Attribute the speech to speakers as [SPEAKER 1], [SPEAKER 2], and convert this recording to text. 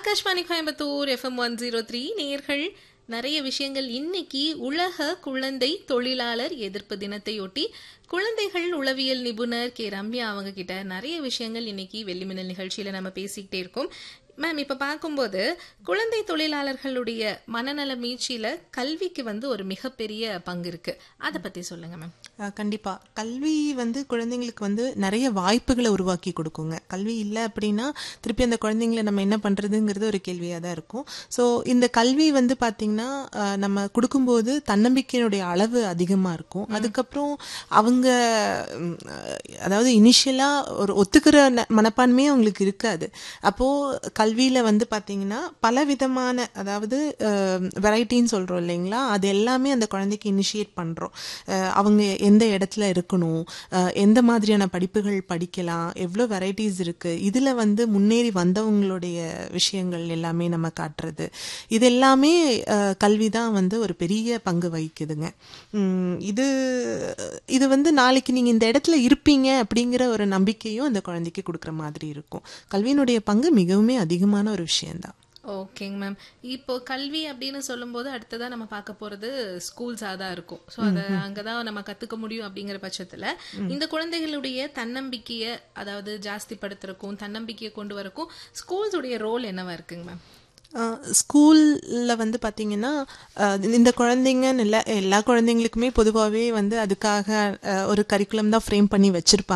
[SPEAKER 1] Akashvani Coimbatore FM one zero three நேர்கள் நிறைய விஷயங்கள் இன்னைக்கு உலக குழந்தை தொழிலாளர் எதிர்ப்பு தினத்தையொட்டி குழந்தைகள் உளவியல் நிபுணர் கே ரம்யா அவங்க கிட்ட நிறைய விஷயங்கள் இன்னைக்கு வெள்ளிமின்னல் நிகழ்ச்சியில நம்ம பேசிக்கிட்டே இருக்கோம் மேம் இப்ப பார்க்கும்போது குழந்தை தொழிலாளர்களுடைய மனநல மீட்சியில கல்விக்கு வந்து ஒரு மிகப்பெரிய பங்கு இருக்கு அதை பத்தி சொல்லுங்க மேம்
[SPEAKER 2] அஹ் கண்டிப்பா கல்வி வந்து குழந்தைங்களுக்கு வந்து நிறைய வாய்ப்புகளை உருவாக்கி கொடுக்குங்க கல்வி இல்லை அப்படின்னா திருப்பி அந்த குழந்தைங்களை நம்ம என்ன பண்றதுங்கிறது ஒரு கேள்வியா தான் இருக்கும் ஸோ இந்த கல்வி வந்து பாத்தீங்கன்னா அஹ் நம்ம கொடுக்கும்போது தன்னம்பிக்கையினுடைய அளவு அதிகமா இருக்கும் அதுக்கப்புறம் அவங்க ம், அஹ், அதாவது இனிஷியலா ஒரு ஒத்துக்கிற ந- மனப்பான்மையே அவங்களுக்கு இருக்காது அப்போ கல்வியில வந்து பாத்தீங்கன்னா பல விதமான அதாவது வெரைட்டின்னு சொல்றோம் இல்லைங்களா அது எல்லாமே அந்த குழந்தைக்கு இனிஷியேட் பண்றோம் அஹ் அவங்க எந்த இடத்துல இருக்கணும் அஹ் எந்த மாதிரியான படிப்புகள் படிக்கலாம் எவ்வளோ வெரைட்டிஸ் இருக்கு இதுல வந்து முன்னேறி வந்தவங்களுடைய விஷயங்கள் எல்லாமே நம்ம காட்டுறது இது எல்லாமே கல்வி தான் வந்து ஒரு பெரிய பங்கு வகிக்குதுங்க உம் இது இது வந்து நாளைக்கு நீங்க இந்த இடத்துல இருப்பீங்க அப்படிங்கிற ஒரு நம்பிக்கையும் அந்த குழந்தைக்கு கொடுக்குற மாதிரி இருக்கும் கல்வியினுடைய பங்கு மிகவுமே அதிகமான ஒரு விஷயம்தான்
[SPEAKER 1] ஓகேங்க மேம் இப்போ கல்வி அப்படின்னு சொல்லும்போது அடுத்ததா நம்ம பார்க்க போறது ஸ்கூல்ஸா தான் இருக்கும் ஸோ அதை அங்கதான் நம்ம கத்துக்க முடியும் அப்படிங்கிற பட்சத்துல இந்த குழந்தைகளுடைய தன்னம்பிக்கைய அதாவது ஜாஸ்திப்படுத்துறக்கும் தன்னம்பிக்கையை கொண்டு வரக்கும் ஸ்கூல்ஸ் உடைய ரோல் என்னவா இருக்குங்க மேம்
[SPEAKER 2] ஸ்கூலில் வந்து பார்த்தீங்கன்னா அஹ், இந்த குழந்தைங்கன்னு இல்லை எல்லா குழந்தைங்களுக்குமே பொதுவாகவே வந்து அதுக்காக அஹ், ஒரு கரிக்குலம் தான் ஃப்ரேம் பண்ணி வச்சுருப்பாங்க